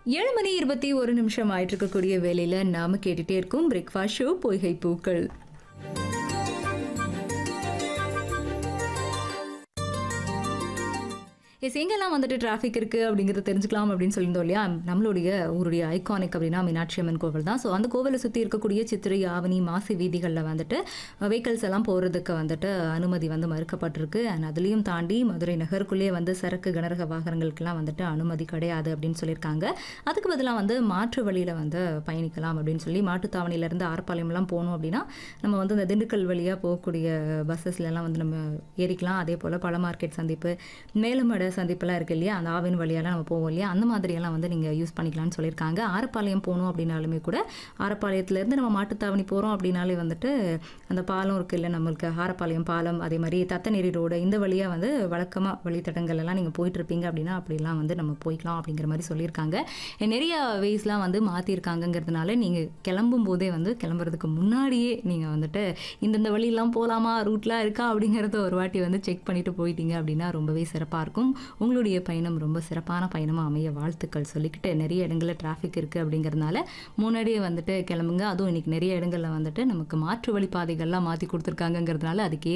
ஏழு மணி இருபத்தி ஒரு நிமிஷம் ஆயிட்டு இருக்கக்கூடிய வேலையில நாம கேட்டுட்டே இருக்கோம் பிரேக்ஃபாஸ்ட் ஷோ பொய்கை பூக்கள் எஸ் எங்கெல்லாம் வந்துட்டு டிராஃபிக் இருக்குது அப்படிங்கிறத தெரிஞ்சுக்கலாம் அப்படின்னு சொல்லியிருந்தோம் இல்லையா நம்மளுடைய ஊருடைய ஐகானிக் அப்படின்னா மீனாட்சி அம்மன் கோவில் தான் ஸோ அந்த கோவிலை சுற்றி இருக்கக்கூடிய சித்திரை ஆவணி மாசி வீதிகளில் வந்துட்டு வெஹிக்கல்ஸ் எல்லாம் போகிறதுக்கு வந்துட்டு அனுமதி வந்து மறுக்கப்பட்டிருக்கு அண்ட் அதுலேயும் தாண்டி மதுரை நகருக்குள்ளேயே வந்து சரக்கு கனரக வாகனங்களுக்கெல்லாம் வந்துட்டு அனுமதி கிடையாது அப்படின்னு சொல்லியிருக்காங்க அதுக்கு பதிலாக வந்து மாற்று வழியில் வந்து பயணிக்கலாம் அப்படின்னு சொல்லி மாட்டுத்தாவணியிலேருந்து ஆர்ப்பாளையம்லாம் போகணும் அப்படின்னா நம்ம வந்து இந்த திண்டுக்கல் வழியாக போகக்கூடிய பஸ்ஸஸ்லாம் வந்து நம்ம ஏறிக்கலாம் அதே போல் பழ மார்க்கெட் சந்திப்பு மேலமட சந்திப்பெல்லாம் இருக்கு இல்லையா அந்த ஆவின் வழியெல்லாம் நம்ம போவோம் இல்லையா அந்த மாதிரியெல்லாம் வந்து நீங்கள் யூஸ் பண்ணிக்கலாம்னு சொல்லியிருக்காங்க ஆரப்பாளையம் போகணும் அப்படின்னாலுமே கூட ஆரப்பாளையத்துலேருந்து நம்ம மாட்டுத்தாவணி போகிறோம் அப்படின்னாலே வந்துட்டு அந்த பாலம் இருக்குது இல்லை நம்மளுக்கு ஆரப்பாளையம் பாலம் அதே மாதிரி தத்தநேரி ரோடு இந்த வழியாக வந்து வழக்கமாக வழித்தடங்கள் எல்லாம் நீங்கள் போயிட்டு இருப்பீங்க அப்படின்னா அப்படிலாம் வந்து நம்ம போய்க்கலாம் அப்படிங்கிற மாதிரி சொல்லியிருக்காங்க நிறைய வேஸ்லாம் வந்து மாற்றிருக்காங்கங்கிறதுனால நீங்கள் கிளம்பும் போதே வந்து கிளம்புறதுக்கு முன்னாடியே நீங்கள் வந்துட்டு இந்தந்த வழியெல்லாம் போகலாமா ரூட்லாம் இருக்கா அப்படிங்கிறத ஒரு வாட்டி வந்து செக் பண்ணிட்டு போயிட்டீங்க அப்படின்னா ரொம்பவே சிறப்பாக இருக்கும் உங்களுடைய பயணம் ரொம்ப சிறப்பான பயணமாக அமைய வாழ்த்துக்கள் சொல்லிக்கிட்டு நிறைய இடங்களில் டிராஃபிக் இருக்குது அப்படிங்கிறதுனால முன்னாடியே வந்துட்டு கிளம்புங்க அதுவும் இன்னைக்கு நிறைய இடங்களில் வந்துட்டு நமக்கு மாற்று வழி பாதைகள்லாம் மாற்றி கொடுத்துருக்காங்கங்கிறதுனால அதுக்கு